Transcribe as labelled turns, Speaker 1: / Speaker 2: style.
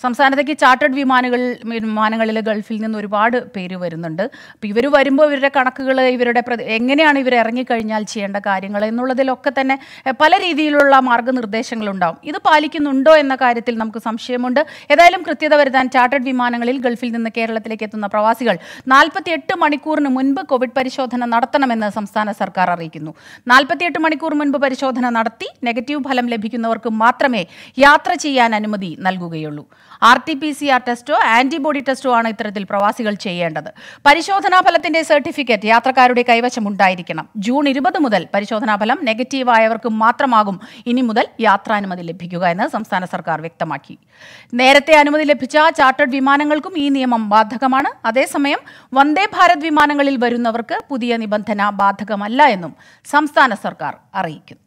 Speaker 1: സംസ്ഥാനത്തേക്ക് ചാർട്ടേഡ് വിമാനങ്ങൾ വിമാനങ്ങളിൽ ഗൾഫിൽ നിന്ന് ഒരുപാട് പേര് വരുന്നുണ്ട് അപ്പോൾ ഇവർ വരുമ്പോൾ ഇവരുടെ കണക്കുകൾ ഇവരുടെ പ്രതി- എങ്ങനെയാണ് ഇവർ ഇറങ്ങിക്കഴിഞ്ഞാൽ ചെയ്യേണ്ട കാര്യങ്ങൾ എന്നുള്ളതിലൊക്കെ തന്നെ എഹ്, പല രീതിയിലുള്ള മാർഗ്ഗനിർദ്ദേശങ്ങളുണ്ടാവും ഇത് പാലിക്കുന്നുണ്ടോ എന്ന കാര്യത്തിൽ നമുക്ക് സംശയമുണ്ട് ഏതായാലും കൃത്യത വരുത്താൻ ചാർട്ടേഡ് വിമാനങ്ങളിൽ ഗൾഫിൽ നിന്ന് കേരളത്തിലേക്ക് എത്തുന്ന പ്രവാസികൾ നാൽപ്പത്തിയെട്ട് മണിക്കൂറിന് മുൻപ് കോവിഡ് പരിശോധന നടത്തണമെന്ന് സംസ്ഥാന സർക്കാർ അറിയിക്കുന്നു നാൽപ്പത്തിയെട്ട് മണിക്കൂർ മുൻപ് പരിശോധന നടത്തി നെഗറ്റീവ് ഫലം ലഭിക്കുന്നവർക്ക് മാത്രമേ യാത്ര ചെയ്യാൻ അനുമതി നൽകുകയുള്ളൂ R T P C R ടെസ്റ്റോ ആന്റിബോഡി ടെസ്റ്റോ ആണ് ഇത്തരത്തിൽ പ്രവാസികൾ ചെയ്യേണ്ടത് പരിശോധനാ ഫലത്തിന്റെ സർട്ടിഫിക്കറ്റ് യാത്രക്കാരുടെ കൈവശം ഉണ്ടായിരിക്കണം ജൂൺ ഇരുപത് മുതൽ പരിശോധനാ ഫലം നെഗറ്റീവ് ആയവർക്ക് മാത്രമാകും ഇനി മുതൽ യാത്രാനുമതി ലഭിക്കുക എന്ന് സംസ്ഥാന സർക്കാർ വ്യക്തമാക്കി നേരത്തെ അനുമതി ലഭിച്ച ചാർട്ടേഡ് വിമാനങ്ങൾക്കും ഈ നിയമം ബാധകമാണ് അതേസമയം വന്ദേ ഭാരത് വിമാനങ്ങളിൽ വരുന്നവർക്ക് പുതിയ നിബന്ധന ബാധകമല്ല എന്നും സംസ്ഥാന സർക്കാർ അറിയിക്കുന്നു